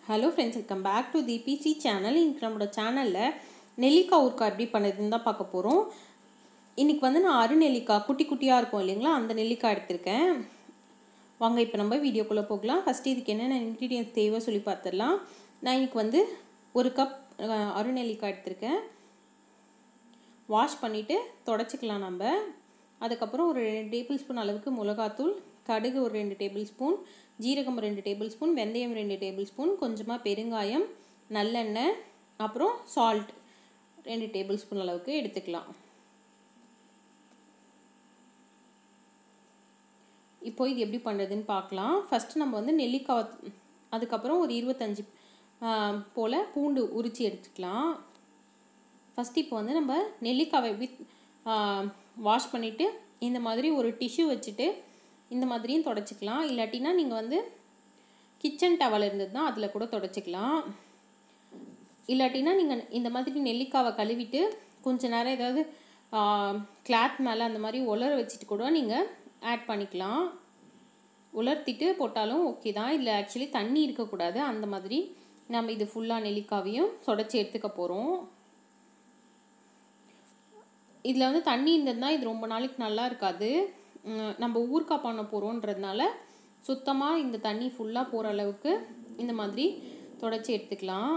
hello friends welcome back to the PC channel இன்றைக்கி நம்மளோட சேனலில் நெல்லிக்காய் ஊறுக்காய் எப்படி பண்ணுறதுன்னு தான் பார்க்க போகிறோம் இன்றைக்கி வந்து நான் அரு நெல்லிக்காய் குட்டி குட்டியாக இருக்கும் இல்லைங்களா அந்த நெல்லிக்காய் எடுத்திருக்கேன் வாங்க இப்போ நம்ம வீடியோக்குள்ளே போகலாம் ஃபஸ்ட்டு இதுக்கு என்னென்ன இன்க்ரீடியன்ஸ் தேவை சொல்லி பார்த்துடலாம் நான் இன்றைக்கி வந்து ஒரு கப் அரு நெல்லிக்காய் எடுத்திருக்கேன் வாஷ் பண்ணிவிட்டு தொடச்சிக்கலாம் நம்ம அதுக்கப்புறம் ஒரு ரெண்டு டேபிள் ஸ்பூன் அளவுக்கு மிளகாத்தூள் கடுகு ஒரு ரெண்டு டேபிள் ஸ்பூன் ஜீரகம் ரெண்டு டேபிள் ஸ்பூன் வெந்தயம் ரெண்டு டேபிள் ஸ்பூன் கொஞ்சமாக பெருங்காயம் நல்லெண்ணெய் அப்புறம் சால்ட் ரெண்டு டேபிள் ஸ்பூன் அளவுக்கு எடுத்துக்கலாம் இப்போ இது எப்படி பண்ணுறதுன்னு பார்க்கலாம் ஃபஸ்ட்டு நம்ம வந்து நெல்லிக்காய் அதுக்கப்புறம் ஒரு இருபத்தஞ்சி போல் பூண்டு உரித்து எடுத்துக்கலாம் ஃபஸ்ட் இப்போ வந்து நம்ம நெல்லிக்காவை எப்படி வாஷ் பண்ணிவிட்டு இந்த மாதிரி ஒரு டிஷ்யூ வச்சுட்டு இந்த மாதிரியும் தொடச்சிக்கலாம் இல்லாட்டினா நீங்கள் வந்து கிச்சன் டவல் இருந்ததுன்னா அதில் கூட தொடச்சிக்கலாம் இல்லாட்டினா நீங்கள் இந்த மாதிரி நெல்லிக்காவை கழுவிட்டு கொஞ்ச நேரம் ஏதாவது கிளாத் மேலே அந்த மாதிரி உலர வச்சுட்டு கூட நீங்கள் ஆட் பண்ணிக்கலாம் உலர்த்திட்டு போட்டாலும் ஓகே தான் இல்லை ஆக்சுவலி தண்ணி இருக்கக்கூடாது அந்த மாதிரி நம்ம இது ஃபுல்லாக நெல்லிக்காவையும் தொடச்சி எடுத்துக்க போகிறோம் இதில் வந்து தண்ணி இருந்ததுன்னா இது ரொம்ப நாளைக்கு நல்லா இருக்காது நம்ம ஊறுக்காய் பண்ண போகிறோன்றதுனால சுத்தமாக இந்த தண்ணி ஃபுல்லாக போகிற அளவுக்கு இந்த மாதிரி தொடச்சி எடுத்துக்கலாம்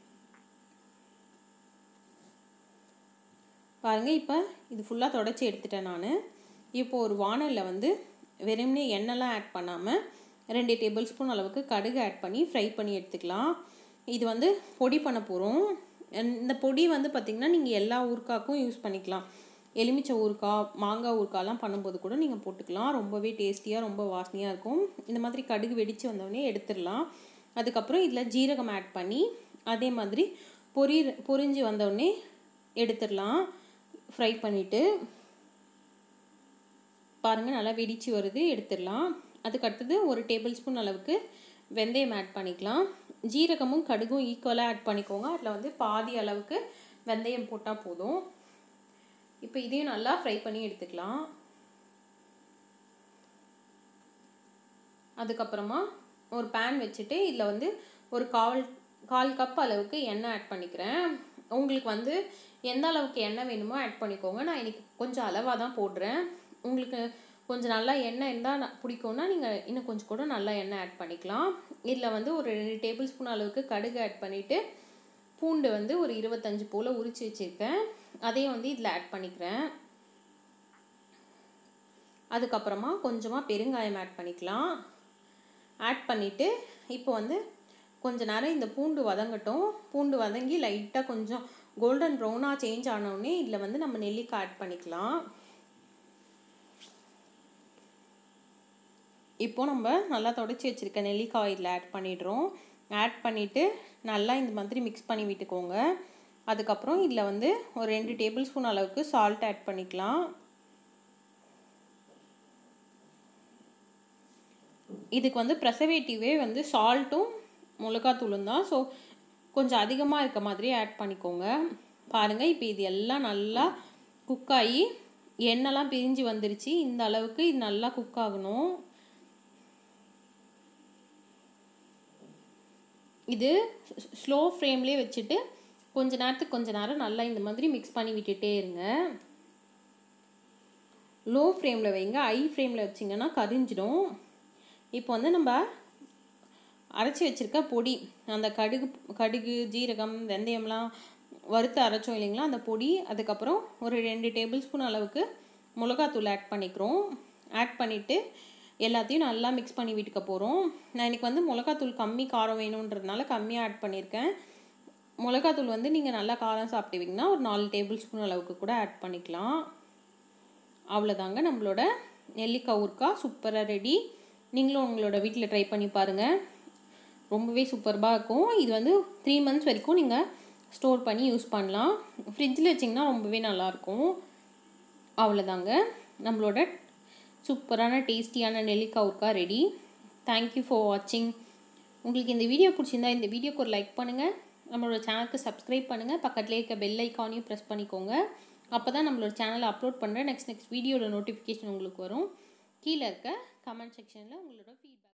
பாருங்கள் இப்போ இது ஃபுல்லாக தொடச்சி எடுத்துட்டேன் நான் இப்போ ஒரு வானலில் வந்து வெறும்னே எண்ணெய்லாம் ஆட் பண்ணாமல் ரெண்டு டேபிள் ஸ்பூன் அளவுக்கு கடுகு ஆட் பண்ணி ஃப்ரை பண்ணி எடுத்துக்கலாம் இது வந்து பொடி பண்ண போகிறோம் இந்த பொடி வந்து பார்த்திங்கன்னா நீங்கள் எல்லா ஊறுக்காக்கும் யூஸ் பண்ணிக்கலாம் எலுமிச்சை ஊறுக்காய் மாங்காய் ஊறுக்காய்லாம் பண்ணும்போது கூட நீங்கள் போட்டுக்கலாம் ரொம்பவே டேஸ்டியாக ரொம்ப வாசனையாக இருக்கும் இந்த மாதிரி கடுகு வெடித்து வந்தோடனே எடுத்துடலாம் அதுக்கப்புறம் இதில் ஜீரகம் ஆட் பண்ணி அதே மாதிரி பொரி பொரிஞ்சு வந்தோடனே எடுத்துடலாம் ஃப்ரை பண்ணிவிட்டு பாருங்கள் நல்லா வெடித்து வருது எடுத்துடலாம் அதுக்கடுத்தது ஒரு டேபிள் ஸ்பூன் அளவுக்கு வெந்தயம் ஆட் பண்ணிக்கலாம் ஜீரகமும் கடுகும் ஈக்குவலாக ஆட் பண்ணிக்கோங்க அதில் வந்து பாதி அளவுக்கு வெந்தயம் போட்டால் போதும் இப்போ இதையும் நல்லா ஃப்ரை பண்ணி எடுத்துக்கலாம் அதுக்கப்புறமா ஒரு பேன் வச்சுட்டு இதில் வந்து ஒரு கால் கால் கப் அளவுக்கு எண்ணெய் ஆட் பண்ணிக்கிறேன் உங்களுக்கு வந்து எந்த அளவுக்கு எண்ணெய் வேணுமோ ஆட் பண்ணிக்கோங்க நான் இன்றைக்கி கொஞ்சம் அளவாக தான் போடுறேன் உங்களுக்கு கொஞ்சம் நல்லா எண்ணெய் இருந்தால் பிடிக்கும்னா நீங்கள் இன்னும் கொஞ்சம் கூட நல்லா எண்ணெய் ஆட் பண்ணிக்கலாம் இதில் வந்து ஒரு ரெண்டு டேபிள் ஸ்பூன் அளவுக்கு கடுகு ஆட் பண்ணிவிட்டு பூண்டு வந்து ஒரு இருபத்தஞ்சி போல் உரித்து வச்சுருக்கேன் அதையும் வந்து இதில் ஆட் பண்ணிக்கிறேன் அதுக்கப்புறமா கொஞ்சமாக பெருங்காயம் ஆட் பண்ணிக்கலாம் ஆட் பண்ணிவிட்டு இப்போ வந்து கொஞ்ச நேரம் இந்த பூண்டு வதங்கட்டும் பூண்டு வதங்கி லைட்டாக கொஞ்சம் கோல்டன் ப்ரௌனாக சேஞ்ச் ஆனவுடனே இதில் வந்து நம்ம நெல்லிக்காய் ஆட் பண்ணிக்கலாம் இப்போ நம்ம நல்லா தொடச்சி வச்சுருக்க நெல்லிக்காய் இதில் ஆட் பண்ணிடுறோம் ஆட் பண்ணிவிட்டு நல்லா இந்த மாதிரி மிக்ஸ் பண்ணி விட்டுக்கோங்க அதுக்கப்புறம் இதில் வந்து ஒரு ரெண்டு டேபிள் ஸ்பூன் அளவுக்கு சால்ட் ஆட் பண்ணிக்கலாம் இதுக்கு வந்து ப்ரெசர்வேட்டிவே வந்து சால்ட்டும் மிளகாத்தூளும் தான் ஸோ கொஞ்சம் அதிகமாக இருக்க மாதிரி ஆட் பண்ணிக்கோங்க பாருங்கள் இப்போ இது எல்லாம் நல்லா குக் ஆகி எண்ணெய்லாம் பிரிஞ்சு வந்துருச்சு இந்த அளவுக்கு இது நல்லா குக் ஆகணும் இது ஸ்லோ ஃப்ளேம்லேயே வச்சுட்டு கொஞ்ச நேரத்துக்கு கொஞ்ச நேரம் நல்லா இந்த மாதிரி மிக்ஸ் பண்ணி விட்டுட்டே இருங்க லோ ஃப்ளேமில் வைங்க ஹை ஃப்ளேமில் வச்சிங்கன்னா கரிஞ்சிடும் இப்போ வந்து நம்ம அரைச்சி வச்சுருக்க பொடி அந்த கடுகு கடுகு ஜீரகம் வெந்தயம்லாம் வறுத்து அரைச்சோம் இல்லைங்களா அந்த பொடி அதுக்கப்புறம் ஒரு ரெண்டு டேபிள் ஸ்பூன் அளவுக்கு மிளகாத்தூள் ஆட் பண்ணிக்கிறோம் ஆட் பண்ணிவிட்டு எல்லாத்தையும் நல்லா மிக்ஸ் பண்ணி விட்டுக்க போகிறோம் நான் இன்றைக்கி வந்து மிளகாத்தூள் கம்மி காரம் வேணுன்றதுனால கம்மியாக ஆட் பண்ணியிருக்கேன் மிளகாத்தூள் வந்து நீங்கள் நல்லா காரம் சாப்பிடுவீங்கன்னா ஒரு நாலு டேபிள் ஸ்பூன் அளவுக்கு கூட ஆட் பண்ணிக்கலாம் அவ்வளோதாங்க நம்மளோட நெல்லிக்காய் ஊறுக்காய் சூப்பராக ரெடி நீங்களும் உங்களோட வீட்டில் ட்ரை பண்ணி பாருங்கள் ரொம்பவே சூப்பர்பாக இருக்கும் இது வந்து த்ரீ மந்த்ஸ் வரைக்கும் நீங்கள் ஸ்டோர் பண்ணி யூஸ் பண்ணலாம் ஃப்ரிட்ஜில் வச்சிங்கன்னா ரொம்பவே நல்லாயிருக்கும் அவ்வளோதாங்க நம்மளோட சூப்பரான டேஸ்டியான நெல்லிக்காய் ஊறுக்காய் ரெடி தேங்க்யூ ஃபார் வாட்சிங் உங்களுக்கு இந்த வீடியோ பிடிச்சிருந்தா இந்த வீடியோக்கு ஒரு லைக் பண்ணுங்கள் நம்மளோட சேனலுக்கு சப்ஸ்கிரைப் பண்ணுங்கள் பக்கத்துலேயே இருக்க பெல் ஐக்கானையும் ப்ரெஸ் பண்ணிக்கோங்க அப்போ தான் நம்மளோட சேனலை அப்லோட் பண்ணுற நெக்ஸ்ட் நெக்ஸ்ட் வீடியோட நோட்டிஃபிகேஷன் உங்களுக்கு வரும் கீழே இருக்க கமெண்ட் செக்ஷனில் உங்களோட ஃபீட்பேக்